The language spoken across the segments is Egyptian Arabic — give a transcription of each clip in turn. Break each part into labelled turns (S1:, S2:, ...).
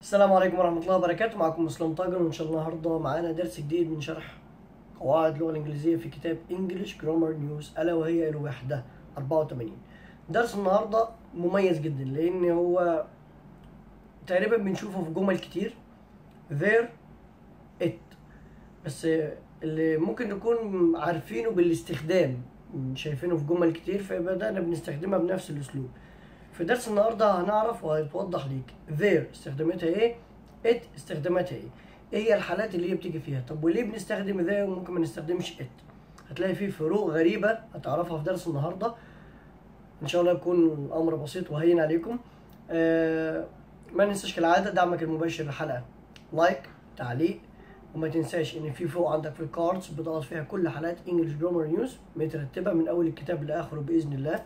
S1: السلام عليكم ورحمة الله وبركاته معكم مسلم طاجن وإن شاء الله النهاردة معانا درس جديد من شرح قواعد اللغة الإنجليزية في كتاب English Grammar News ألا وهي الوحدة 84 درس النهاردة مميز جدا لأن هو تقريبا بنشوفه في جمل كتير there it بس اللي ممكن نكون عارفينه بالاستخدام شايفينه في جمل كتير فبدأنا بنستخدمها بنفس الأسلوب في درس النهارده هنعرف وهيتوضح ليك there استخداماتها ايه it استخداماتها ايه ايه هي الحالات اللي هي بتيجي فيها طب وليه بنستخدم there وممكن ما نستخدمش it هتلاقي فيه فروق غريبة هتعرفها في درس النهارده ان شاء الله يكون الامر بسيط وهين عليكم آه ما ننساش كالعادة دعمك المباشر للحلقة لايك تعليق وما تنساش ان في فوق عندك في الكاردز بتضغط فيها كل حلقات انجلش جرامر نيوز مترتبة من اول الكتاب لاخره باذن الله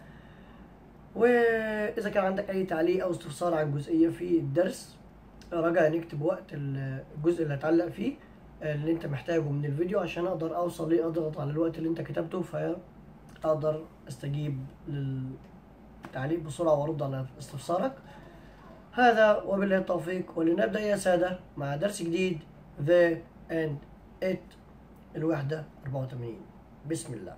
S1: واذا كان عندك اي تعليق او استفسار عن جزئيه في الدرس رجاء نكتب وقت الجزء اللي هتعلق فيه اللي انت محتاجه من الفيديو عشان اقدر اوصل ليه اضغط على الوقت اللي انت كتبته فاقدر استجيب للتعليق بسرعه وارد على استفسارك هذا وبالله التوفيق ولنبدا يا ساده مع درس جديد the and it الوحده 84 بسم الله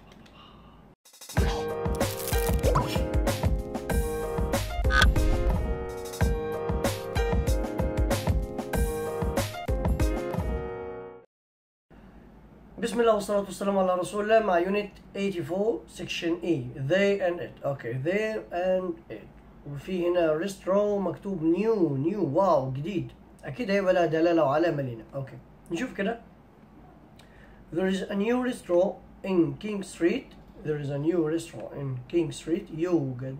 S1: بسم الله والصلاة والسلام على رسول الله مع يونت 84 سكشن اي they and it اوكي there and it وفي هنا ريسترو مكتوب نيو نيو واو جديد اكيد هيبقى لها دلالة وعلامة لنا اوكي نشوف كده there is a new restaurant in King Street there is a new restaurant in King Street يوجد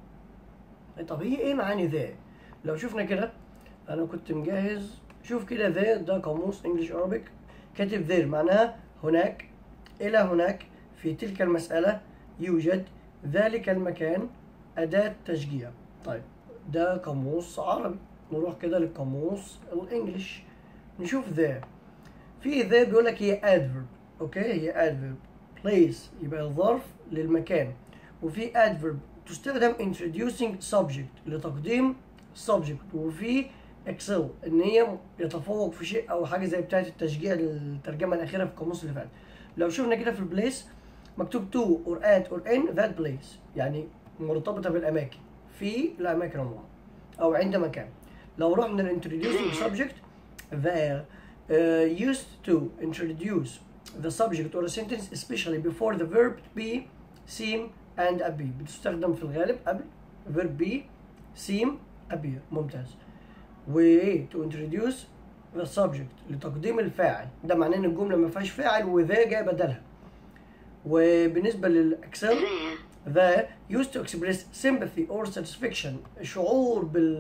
S1: طب هي ايه معاني ذا لو شفنا كده انا كنت مجهز شوف كده ذا ده قاموس انجلش عربيك كاتب ذير معناها هناك إلى هناك في تلك المسألة يوجد ذلك المكان أداة تشجيع طيب ده قاموس عربي نروح كده للقاموس الإنجليش نشوف ذا في ذا بيقول لك هي adverb أوكي هي adverb place يبقى الظرف للمكان وفي adverb تستخدم introducing subject لتقديم subject وفي اكسل ان هي يتفوق في شيء او حاجه زي بتاعه التشجيع للترجمه الاخيره في القاموس اللي فات لو شفنا كده في البليس مكتوب تو اور ات اور ان ذات بليس يعني مرتبطه بالاماكن في الاماكن عموما او عند مكان لو رحنا للانتروديوسينج سبجكت the uh, used to introduce the subject or a sentence especially before the verb be seem and appear بتستخدم في الغالب قبل verb be seem appear ممتاز و to introduce the subject لتقديم الفاعل ده معناه ان الجمله ما فيهاش فاعل وذا جاي بدلها وبالنسبه للاكسل the used to express sympathy or satisfaction شعور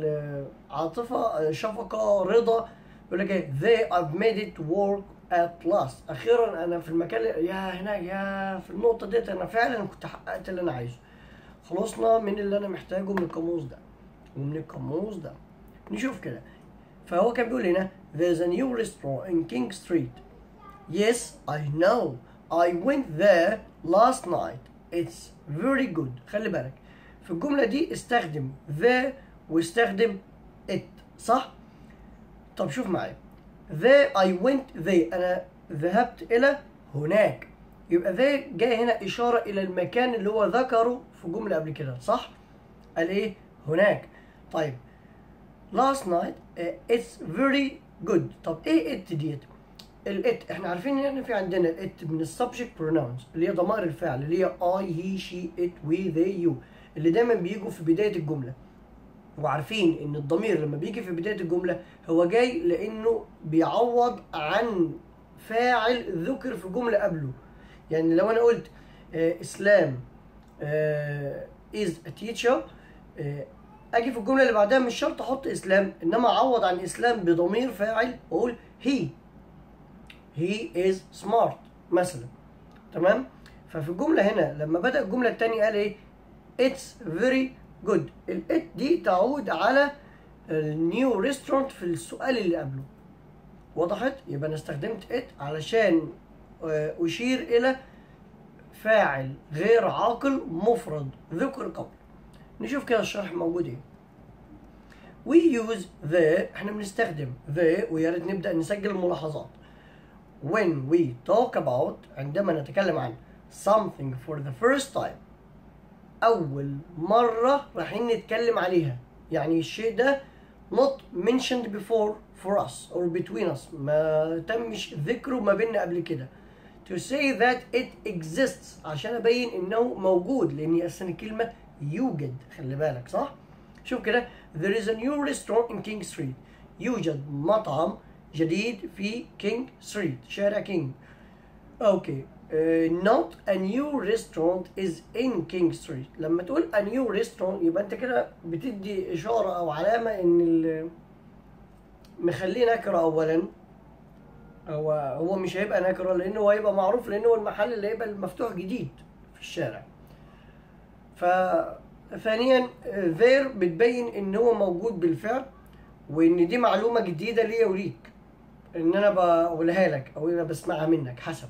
S1: بالعاطفه شفقه رضا يقول لك ايه they have made it work at last اخيرا انا في المكان يا هنا يا في النقطه ديت انا فعلا كنت حققت اللي انا عايزه خلصنا من اللي انا محتاجه من القاموس ده ومن القاموس ده نشوف كده فهو كان بيقول هنا there's a new restaurant in King Street yes I know I went there last night it's very good خلي بالك في الجملة دي استخدم the واستخدم it صح؟ طب شوف معايا there I went there أنا ذهبت إلى هناك يبقى there جاي هنا إشارة إلى المكان اللي هو ذكره في جملة قبل كده صح؟ قال إيه؟ هناك طيب last night uh, it's very good طب ايه it ديت الات احنا عارفين ان في عندنا it من السبجكت pronouns اللي هي ضمائر الفعل اللي هي I he she it we they you اللي دايما بيجوا في بداية الجملة وعارفين ان الضمير لما بيجي في بداية الجملة هو جاي لانه بيعوض عن فاعل ذكر في جملة قبله يعني لو انا قلت آه اسلام آه is a teacher آه اجي في الجمله اللي بعدها مش شرط احط اسلام انما اعوض عن اسلام بضمير فاعل واقول هي هي از سمارت مثلا تمام ففي الجمله هنا لما بدا الجمله الثانيه قال ايه اتس فيري جود الات دي تعود على النيو ريستورانت في السؤال اللي قبله وضحت يبقى انا استخدمت ات علشان اشير الى فاعل غير عاقل مفرد ذكر قبل نشوف كده الشرح موجود ايه we use the احنا بنستخدم the ويا ريت نبدا نسجل الملاحظات when we talk about عندما نتكلم عن something for the first time أول مرة رايحين نتكلم عليها يعني الشيء ده not mentioned before for us or between us ما تمش ذكره ما بيننا قبل كده to say that it exists عشان أبين إنه موجود لأن أصلا الكلمة يوجد خلي بالك صح؟ شوف كده there is a new restaurant in King Street يوجد مطعم جديد في كينج ستريت شارع كينج اوكي uh, not a new restaurant is in King Street لما تقول a new restaurant يبقى انت كده بتدي اشاره او علامه ان ال- مخليه نكره اولا هو هو مش هيبقى نكره لانه هو هيبقى معروف لانه هو المحل اللي هيبقى المفتوح جديد في الشارع ف ثانيا there بتبين ان هو موجود بالفعل وان دي معلومه جديده ليا وليك ان انا بقولها لك او انا بسمعها منك حسب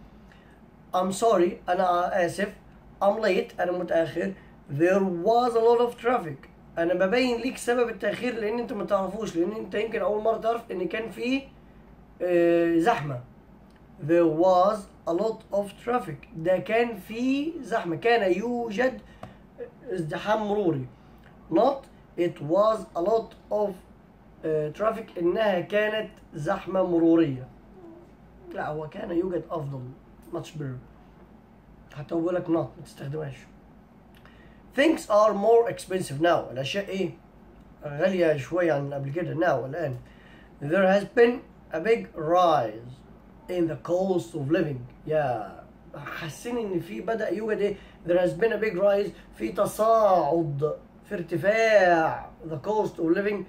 S1: I'm sorry انا اسف I'm late انا متاخر there was a lot of traffic انا ببين ليك سبب التاخير لان انت ما تعرفوش لان انت يمكن اول مره تعرف ان كان في آه، زحمه there was a lot of traffic ده كان في زحمه كان يوجد ازدحام مروري not it was a lot of uh, traffic انها كانت زحمه مروريه لا هو كان يوجد افضل much better حتى هو بيقول لك not ما تستخدمهاش things are more expensive now الاشياء ايه غاليه شويه عن قبل كده now الان there has been a big rise in the cost of living يا حاسين ان في بدا يوجد ايه there has been a big rise في تصاعد في ارتفاع the cost of living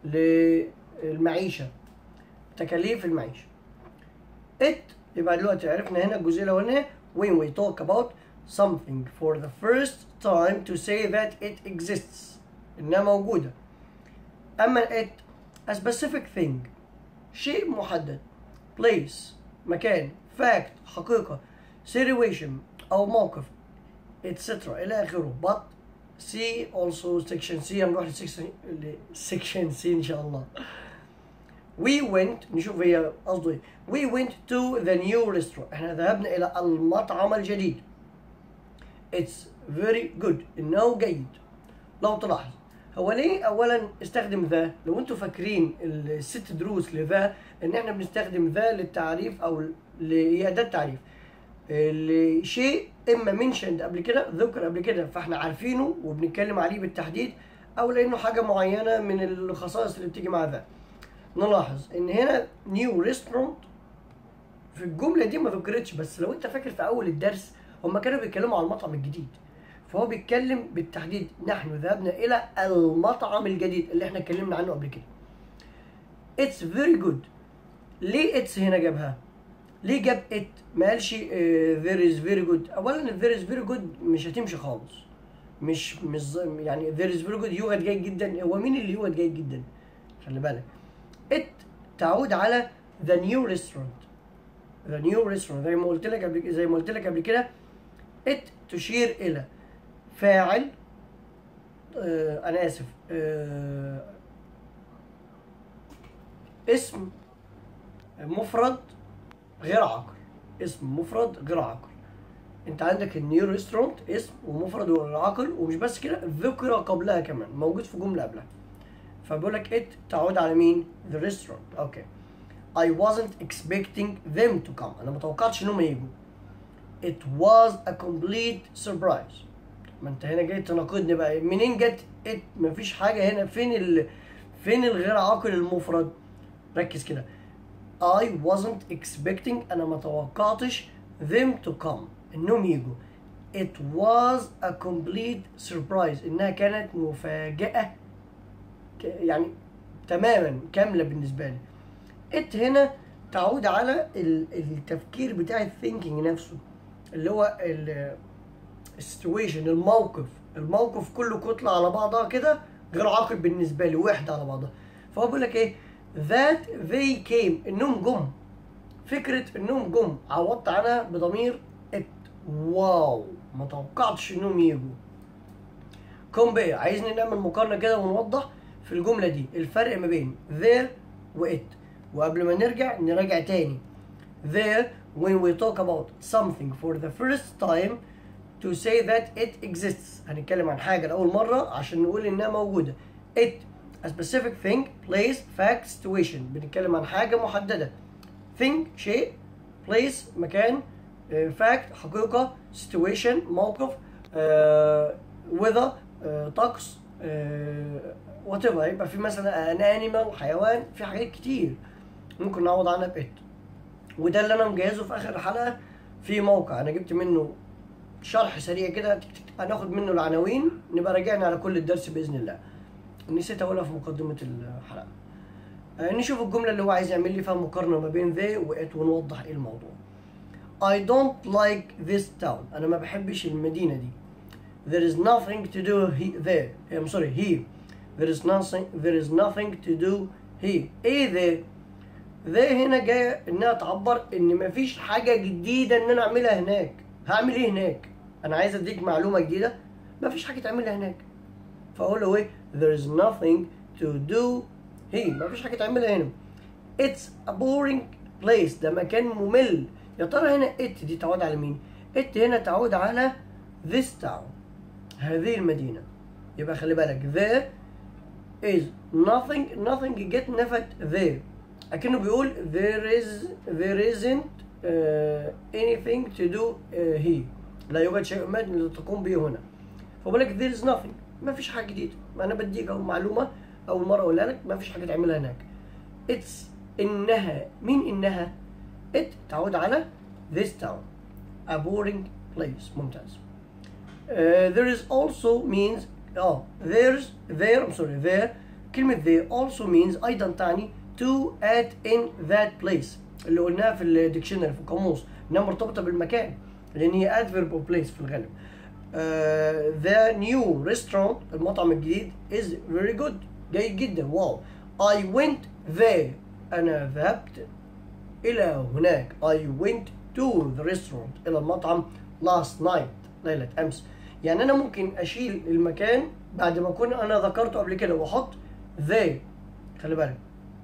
S1: للمعيشه تكاليف المعيشه it يبقى دلوقتي عرفنا هنا الجزئيه الاولانيه when we talk about something for the first time to say that it exists انها موجوده اما it a specific thing شيء محدد place مكان fact حقيقه situation او موقف etc الى اخره but C also section C هنروح لسكشن section C ان شاء الله we went نشوف هي قصده ايه we went to the new restaurant احنا ذهبنا الى المطعم الجديد it's very good انه جيد لو تلاحظ هو ليه اولا استخدم ذا لو انتم فاكرين الست دروس لذا ان احنا بنستخدم ذا للتعريف او ل- هي اداه تعريف لشيء اما منشند قبل كده ذكر قبل كده فاحنا عارفينه وبنتكلم عليه بالتحديد او لانه حاجه معينه من الخصائص اللي بتيجي مع ذا نلاحظ ان هنا نيو ريستورانت في الجمله دي ما ذكرتش بس لو انت فاكر في اول الدرس هم كانوا بيتكلموا على المطعم الجديد فهو بيتكلم بالتحديد نحن ذهبنا الى المطعم الجديد اللي احنا اتكلمنا عنه قبل كده اتس فيري جود ليه اتس هنا جابها ليه جاب ات ما قالش ذير از فيري جود اولا ذير از فيري جود مش هتمشي خالص مش مش ز- يعني ذير از فيري جود يوجد جيد جدا هو مين اللي يوجد جيد جدا خلي بالك ات تعود على ذا نيو ريستورانت ذا نيو ريستورانت زي ما قلت لك قبل زي ما قلت لك قبل كده ات تشير الى فاعل آه انا اسف آه اسم مفرد غير عاقل اسم مفرد غير عاقل انت عندك النيو ريستورانت اسم ومفرد وغير عاقل ومش بس كده ذكر قبلها كمان موجود في جمله قبلها فبقول لك it تعود على مين the restaurant اوكي I wasn't expecting them to come انا ما توقعتش انهم يجوا it was a complete surprise ما انت هنا جاي تناقضني بقى منين جت it مفيش حاجه هنا فين ال... فين الغير عاقل المفرد ركز كده I wasn't expecting أنا ما توقعتش them to come إنهم يجوا It was a complete surprise إنها كانت مفاجأة ك- يعني تماما كاملة بالنسبة لي It هنا تعود على ال- التفكير بتاع الثينكينج نفسه اللي هو ال- السيتويشن الموقف الموقف كله كتلة على بعضها كده غير عاقل بالنسبة لي وحدة على بعضها فهو بيقول لك ايه that they came انهم جم فكرة انهم جم عوضت عنها بضمير it واو ما توقعتش انهم يجوا كومبير عايزني نعمل مقارنة كده ونوضح في الجملة دي الفرق ما بين there و it وقبل ما نرجع نراجع تاني there when we talk about something for the first time to say that it exists هنتكلم عن حاجة لأول مرة عشان نقول إنها موجودة it a specific thing place fact situation بنتكلم عن حاجة محددة thing شيء place مكان آه، fact حقيقة situation موقف آه، weather آه، طقس آه، whatever يبقى في مثلا an animal حيوان في حاجات كتير ممكن نعوض عنها ب it وده اللي انا مجهزه في اخر الحلقه في موقع انا جبت منه شرح سريع كده تك- تك- هناخد منه العناوين نبقى راجعنا على كل الدرس باذن الله نسيت اقولها في مقدمه الحلقه آه، نشوف الجمله اللي هو عايز يعمل لي فيها مقارنه ما بين ذي وات ونوضح ايه الموضوع I don't like this town انا ما بحبش المدينه دي there is nothing to do he there I'm sorry here there is nothing there is nothing to do here ايه there ذا هنا جايه انها تعبر ان مفيش حاجه جديده ان انا اعملها هناك هعمل ايه هناك انا عايز اديك معلومه جديده مفيش حاجه تعملها هناك فاقول له ايه there is nothing to do here مفيش حاجه تعملها هنا it's a boring place ده مكان ممل يا ترى هنا it دي تعود على مين it هنا تعود على this town هذه المدينه يبقى خلي بالك there is nothing nothing جت نفت there أكنه بيقول there is there isn't uh, anything to do uh, here لا يوجد شيء ما تقوم به هنا فبقول لك there is nothing ما فيش حاجة جديدة ما أنا بديك أو معلومة أول مرة أقولها لك ما فيش حاجة تعملها هناك it's إنها مين إنها it تعود على this town a boring place ممتاز Uh, there is also means اه there's there I'm sorry there كلمة there also means أيضا تعني to at in that place اللي قلناها في الديكشنري في القاموس انها مرتبطة بالمكان لأن هي adverb of place في الغالب. Uh, the new restaurant المطعم الجديد is very good جيد جدا واو I went there أنا ذهبت إلى هناك I went to the restaurant إلى المطعم last night ليلة أمس يعني أنا ممكن أشيل المكان بعد ما كنا أنا ذكرته قبل كده وأحط they خلي بالك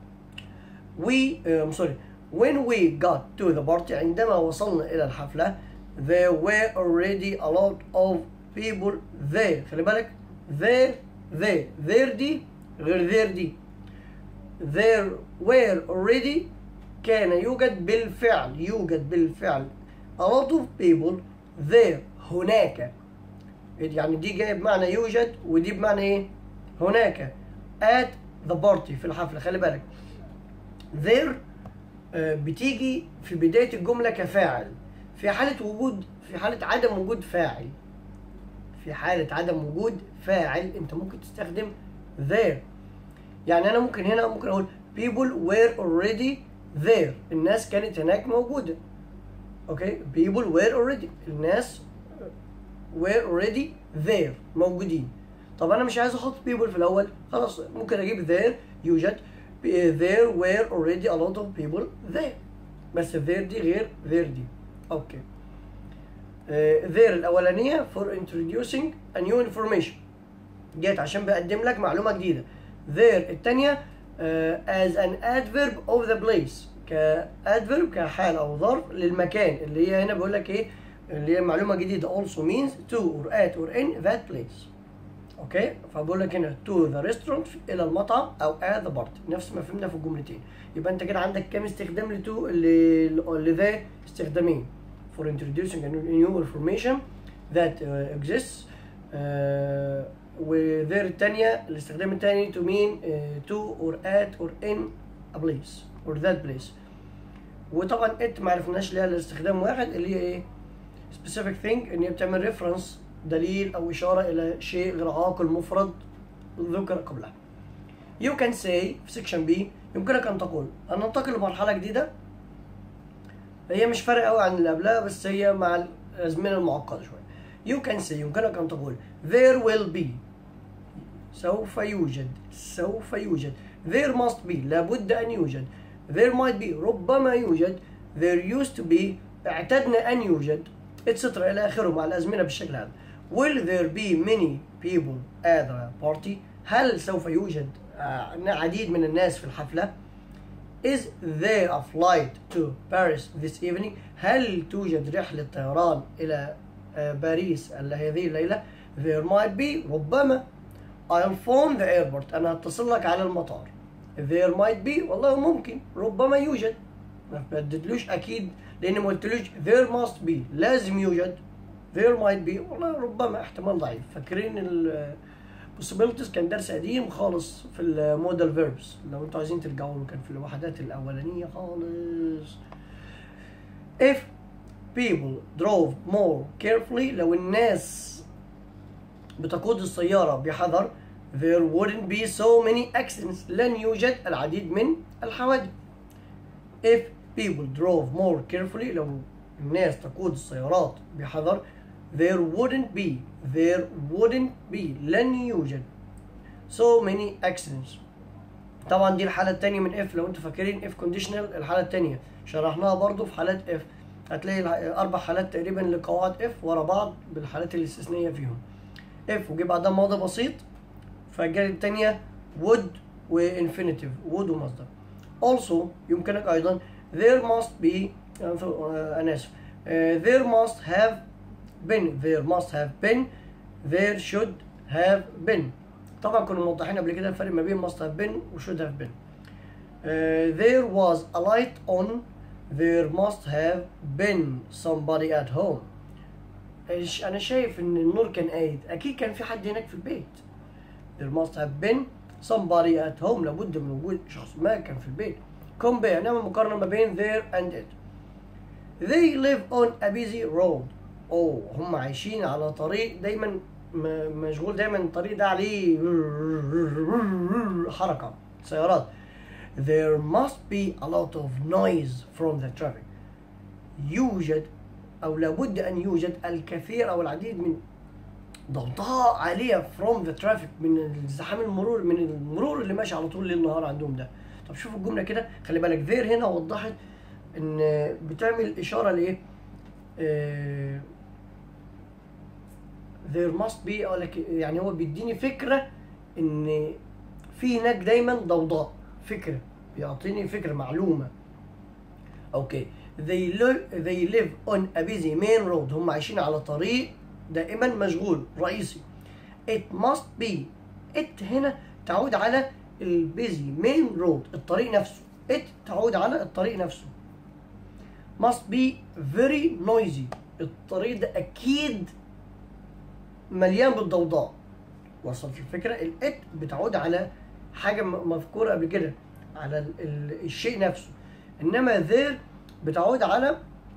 S1: we um, sorry when we got to the party عندما وصلنا إلى الحفلة there were already a lot of people there خلي بالك there there there دي غير there دي there were already كان يوجد بالفعل يوجد بالفعل a lot of people there هناك يعني دي جايه بمعنى يوجد ودي بمعنى ايه هناك at the party في الحفلة خلي بالك there آه، بتيجي في بداية الجملة كفاعل في حالة وجود في حالة عدم وجود فاعل في حالة عدم وجود فاعل انت ممكن تستخدم there يعني انا ممكن هنا ممكن اقول people were already there الناس كانت هناك موجودة اوكي people were already الناس were already there موجودين طب انا مش عايز احط people في الاول خلاص ممكن اجيب there يوجد there were already a lot of people there بس there دي غير there دي اوكي آه، there الاولانيه for introducing a new information جت عشان بقدم لك معلومه جديده there الثانيه as an adverb of the place كادفيرب كحال او ظرف للمكان اللي هي هنا بيقول لك ايه اللي هي معلومه جديده also means to or at or in that place اوكي فبقول لك هنا to the restaurant الى المطعم او at the party نفس ما فهمنا في الجملتين يبقى انت كده عندك كام استخدام ل to اللي اللي ذا استخدامين for introducing a new information that uh, exists uh, وذير الثانية الاستخدام الثاني to mean uh, to or at or in a place or that place وطبعا it ما عرفناش ليها الاستخدام واحد اللي هي ايه specific thing ان هي بتعمل reference دليل او اشاره الى شيء غير عاقل مفرد ذكر قبلها you can say في section B يمكنك ان تقول ان ننتقل لمرحله جديده هي مش فارقه قوي عن اللي قبلها بس هي مع الازمنه المعقده شويه you can say يمكنك ان تقول there will be سوف يوجد سوف يوجد there must be لابد ان يوجد there might be ربما يوجد there used to be اعتدنا ان يوجد etc الى اخره مع الازمنه بالشكل هذا will there be many people at the party هل سوف يوجد آه، عديد من الناس في الحفلة Is there a flight to Paris this evening هل توجد رحلة طيران إلى آه، باريس ال- هذه الليلة There might be ربما I'll phone the airport أنا هتصل لك على المطار There might be والله ممكن ربما يوجد ما بددلوش أكيد لأن ما قلتلوش there must be لازم يوجد there might be والله ربما احتمال ضعيف فاكرين ال possibilities كان درس قديم خالص في المودال فيربس لو انتوا عايزين ترجعوا له كان في الوحدات الأولانية خالص if people drove more carefully لو الناس بتقود السيارة بحذر there wouldn't be so many accidents لن يوجد العديد من الحوادث if people drove more carefully لو الناس تقود السيارات بحذر there wouldn't be there wouldn't be لن يوجد so many accidents طبعا دي الحالة التانية من if لو انتوا فاكرين if conditional الحالة التانية شرحناها برضو في حالات if هتلاقي الع- أربع حالات تقريبا لقواعد if ورا بعض بالحالات الاستثنائية فيهم if وجي بعدها ماضي بسيط فالجاية التانية would وinfinitive would ومصدر also يمكنك أيضا there must be آه، أنا آسف آه، there must have been there must have been there should have been طبعا كنا موضحين قبل كده الفرق ما بين must have been و should have been آه، there was a light on there must have been somebody at home إيش- انا شايف ان النور كان قايد اكيد كان في حد هناك في البيت there must have been somebody at home لابد من وجود شخص ما كان في البيت compare نعمل مقارنة ما بين there and it they live on a busy road اوه هم عايشين على طريق دايما م- مشغول دايما الطريق ده عليه حركة سيارات there must be a lot of noise from the traffic يوجد او لابد ان يوجد الكثير او العديد من ضوضاء عاليه from the traffic من الزحام المرور من المرور اللي ماشي على طول ليل نهار عندهم ده طب شوفوا الجمله كده خلي بالك there هنا وضحت ان بتعمل اشاره لايه آه، there must be أو لك يعني هو بيديني فكره ان في هناك دايما ضوضاء فكره بيعطيني فكره معلومه اوكي they live they live on a busy main road هم عايشين على طريق دائما مشغول رئيسي it must be it هنا تعود على البيزي main road الطريق نفسه it تعود على الطريق نفسه must be very noisy الطريق ده اكيد مليان بالضوضاء وصلت الفكره الات بتعود على حاجه م- مذكوره قبل كده على ال- ال- الشيء نفسه انما there بتعود على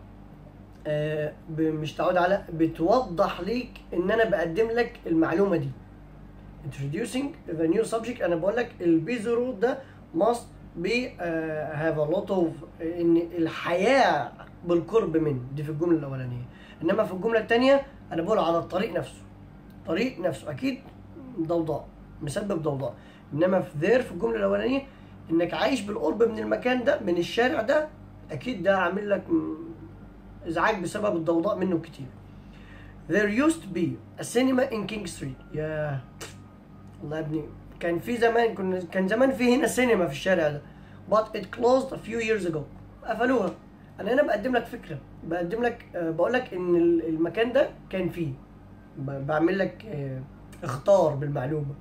S1: آه، ب- مش تعود على بتوضح ليك ان انا بقدم لك المعلومه دي introducing the new subject انا بقول لك البيزي رود ده must be uh, have a lot of ان الحياه بالقرب منه دي في الجمله الاولانيه انما في الجمله الثانيه انا بقول على الطريق نفسه الطريق نفسه اكيد ضوضاء مسبب ضوضاء انما في ذير في الجمله الاولانيه انك عايش بالقرب من المكان ده من الشارع ده اكيد ده عامل لك م- ازعاج بسبب الضوضاء منه كتير There used to be a cinema in King Street يا الله يا ابني كان في زمان كنا كان زمان في هنا سينما في الشارع ده but it closed a few years ago قفلوها انا هنا بقدم لك فكره بقدم لك آه، بقول لك ان ال- المكان ده كان فيه ب- بعمل لك آه، اختار بالمعلومه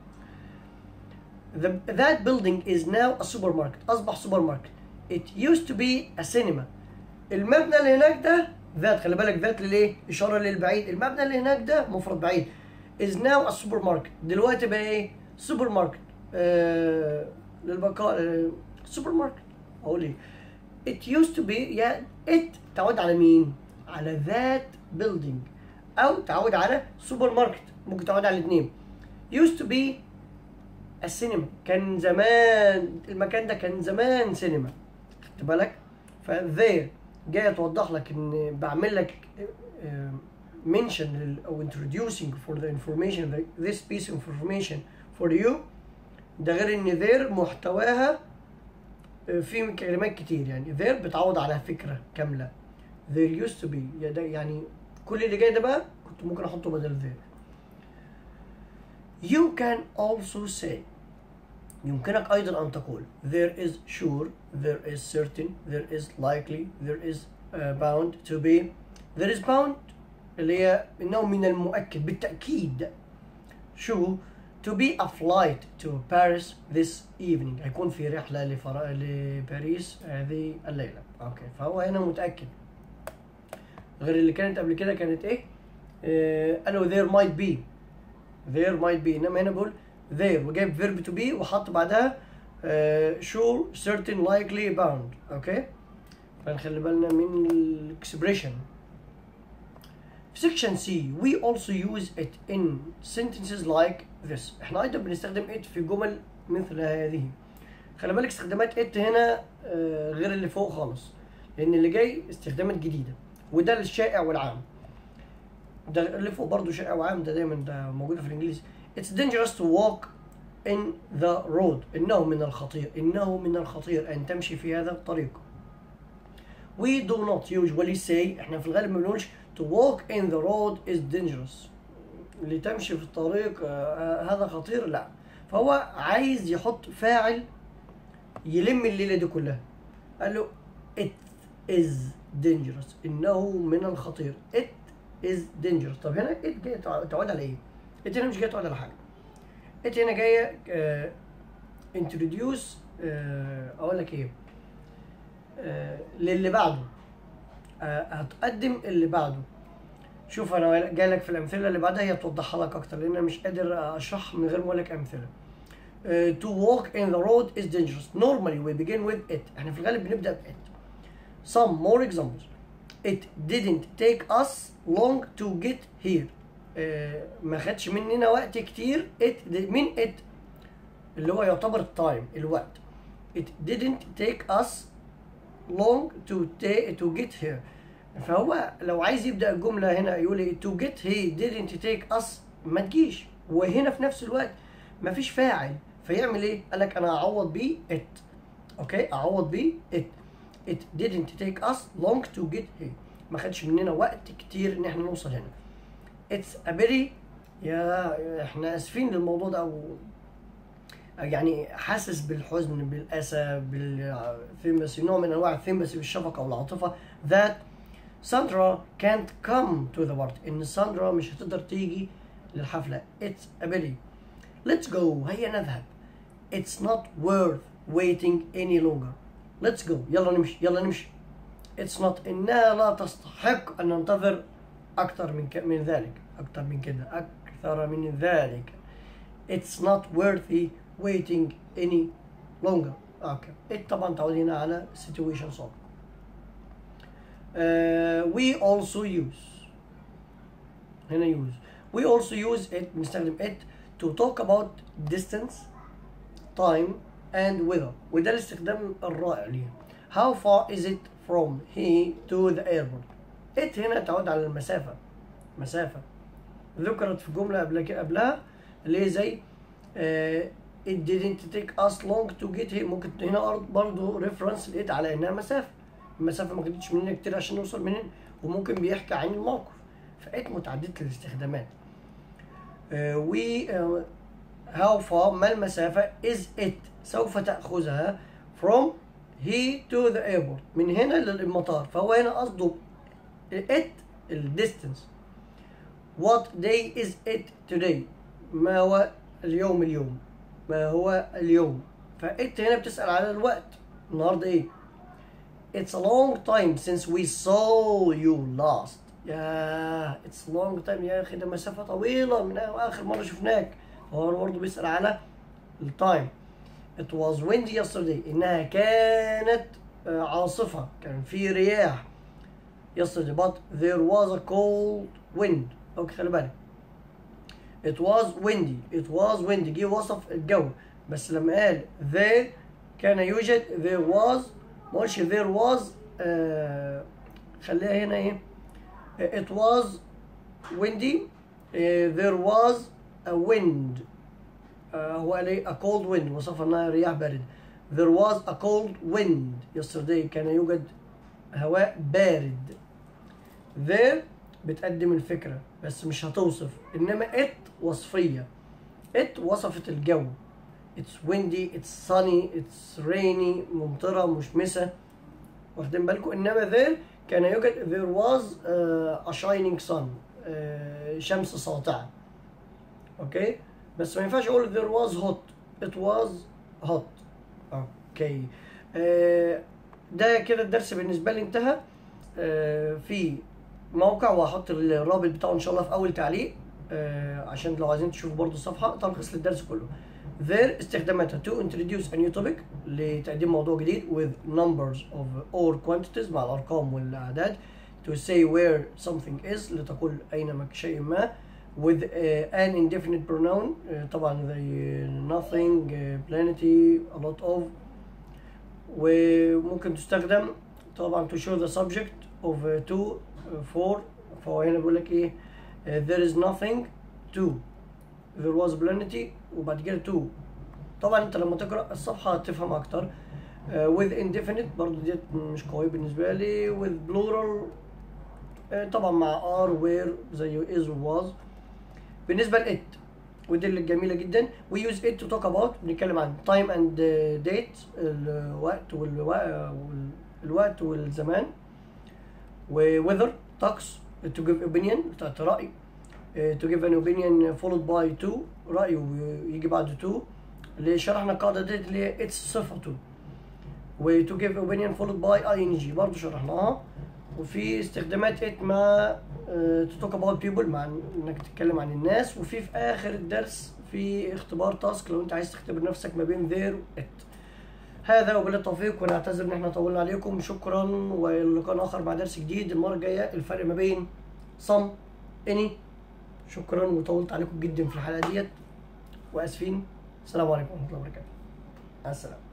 S1: The, that building is now a supermarket أصبح سوبر ماركت It used to be a cinema المبنى اللي هناك ده ذات خلي بالك ذات للإيه؟ إشارة للبعيد المبنى اللي هناك ده مفرد بعيد is now a supermarket دلوقتي بقى إيه؟ سوبر ماركت آه للبقاء آه سوبر ماركت أقول إيه؟ It used to be يا it تعود على مين؟ على ذات building أو تعود على سوبر ماركت ممكن تعود على الاثنين used to be السينما كان زمان المكان ده كان زمان سينما خدت بالك فذير جايه توضح لك ان بعمل لك منشن او introducing for the information this piece of information for you ده غير ان ذير محتواها آه، في كلمات كتير يعني ذير بتعوض على فكره كامله there used to be يا ده يعني كل اللي جاي ده بقى كنت ممكن احطه بدل ذير You can also say يمكنك أيضا أن تقول there is sure there is certain there is likely there is uh, bound to be there is bound اللي هي إنه من المؤكد بالتأكيد شو to be a flight to Paris this evening هيكون في رحلة لفر... لباريس هذه الليلة أوكي فهو هنا متأكد غير اللي كانت قبل كده كانت إيه؟ آه قالوا there might be there might be إنما هنا بقول there وجايب verb to be وحط بعدها آه sure certain likely bound أوكي فنخلي بالنا من الاكسبريشن في section C we also use it in sentences like this احنا ايضا بنستخدم it في جمل مثل هذه خلي بالك استخدامات it هنا آه، غير اللي فوق خالص لان اللي جاي استخدامات جديده وده الشائع والعام ده اللي فوق برضه شائع وعام ده دايما ده موجوده في الانجليزي it's dangerous to walk in the road انه من الخطير انه من الخطير ان تمشي في هذا الطريق we do not usually say احنا في الغالب ما بنقولش to walk in the road is dangerous اللي تمشي في الطريق آه، هذا خطير لا فهو عايز يحط فاعل يلم الليله دي كلها قال له it is dangerous انه من الخطير it is dangerous طب هنا it جايه تع- تعود على ايه؟ it هنا مش جايه تعود على حاجه it هنا جايه آه، introduce آه، اقول لك ايه؟ آه، للي بعده آه، هتقدم اللي بعده شوف انا جاي لك في الامثله اللي بعدها هي توضحها لك اكتر لان انا مش قادر اشرح من غير ما اقول لك امثله Uh, to walk in the road is dangerous. Normally we begin with it. احنا في الغالب بنبدا ب it. Some more examples. It didn't take us long to get here. Uh, ما خدش مننا وقت كتير it من it اللي هو يعتبر التايم الوقت. It didn't take us long to ta- to get here. فهو لو عايز يبدا الجمله هنا يقول ايه to get he didn't take us ما تجيش وهنا في نفس الوقت ما فيش فاعل فيعمل ايه؟ قال لك انا هعوض بيه it اوكي اعوض بيه it it didn't take us long to get here ما خدش مننا وقت كتير ان احنا نوصل هنا it's a very يا احنا اسفين للموضوع ده او يعني حاسس بالحزن بالاسى بالثيمسي نوع من انواع الثيمسي بالشفقه والعاطفه that ساندرا can't come to the party ان ساندرا مش هتقدر تيجي للحفله it's a pity let's go هيا نذهب it's not worth waiting any longer let's go يلا نمشي يلا نمشي it's not انها لا تستحق ان ننتظر اكثر من ك... من ذلك اكثر من كده اكثر من ذلك it's not worthy waiting any longer اوكي it طبعا تعود هنا على situation song uh, we also use هنا use we also use it بنستخدم it to talk about distance time and weather وده الاستخدام الرائع ليها how far is it from here to the airport it هنا تعود على المسافة مسافة ذكرت في جملة قبل كده- قبلها اللي هي زي uh, it didn't take us long to get here ممكن هنا برضه reference لقيت على انها مسافة المسافة ما خدتش مننا كتير عشان نوصل منين وممكن بيحكي عن الموقف فقيت متعددة الاستخدامات آه، و آه، how far ما المسافة is it سوف تأخذها from here to the airport من هنا للمطار فهو هنا قصده it ال distance what day is it today ما هو اليوم اليوم ما هو اليوم فإت هنا بتسأل على الوقت النهارده ايه It's a long time since we saw you last. يا it's a long time يا اخي ده مسافة طويلة من آخر مرة شفناك. هو برضه بيسأل على التايم. It was windy yesterday. إنها كانت آه، عاصفة، كان في رياح. Yesterday but there was a cold wind. أوكي خلي بالك. It was windy. It was windy. جه وصف الجو. بس لما قال there كان يوجد there was ما قالش there was آه خليها هنا ايه it was windy آه there was a wind آه هو قال ايه a cold wind وصف انها رياح باردة there was a cold wind yesterday كان يوجد هواء بارد there بتقدم الفكرة بس مش هتوصف انما it وصفية it وصفت الجو it's windy it's sunny it's rainy ممطرة مشمسة واخدين بالكم انما there كان يوجد there was uh, a shining sun uh, شمس ساطعة اوكي بس ما ينفعش اقول there was hot it was hot اوكي uh, ده كده الدرس بالنسبة لي انتهى uh, في موقع وهحط الرابط بتاعه ان شاء الله في اول تعليق آه عشان لو عايزين تشوفوا برضو الصفحه تلخيص للدرس كله there استخداماتها to introduce a new topic لتقديم موضوع جديد with numbers of or quantities مع الارقام والاعداد to say where something is لتقول اين شيء ما with uh, an indefinite pronoun uh, طبعا زي nothing uh, plenty a lot of وممكن تستخدم طبعا to show the subject of uh, to uh, for فهو هنا بيقول لك ايه uh, there is nothing to there was plenty وبعد كده to طبعا انت لما تقرا الصفحه هتفهم اكتر uh, with indefinite برضو ديت مش قوي بالنسبه لي with plural uh, طبعا مع are where زي is و was بالنسبه ل it ودي اللي جميله جدا we use it to talk about بنتكلم عن time and uh, date الوقت والوقت الوقت والزمان و weather talks to give opinion بتاعت رأي uh, to give an opinion followed by to رأي ويجي بعد to اللي شرحنا القاعدة ديت اللي هي it's صفة to و to give opinion followed by ing برضه شرحناها وفي استخدامات it مع uh, to talk about people مع انك تتكلم عن الناس وفي في اخر الدرس في اختبار تاسك لو انت عايز تختبر نفسك ما بين there و it هذا وبالله التوفيق ونعتذر ان احنا طولنا عليكم شكرا ولقاء اخر مع درس جديد المره الجايه الفرق ما بين some any شكرا وطولت عليكم جدا في الحلقه ديت واسفين السلام عليكم ورحمه الله وبركاته مع السلامه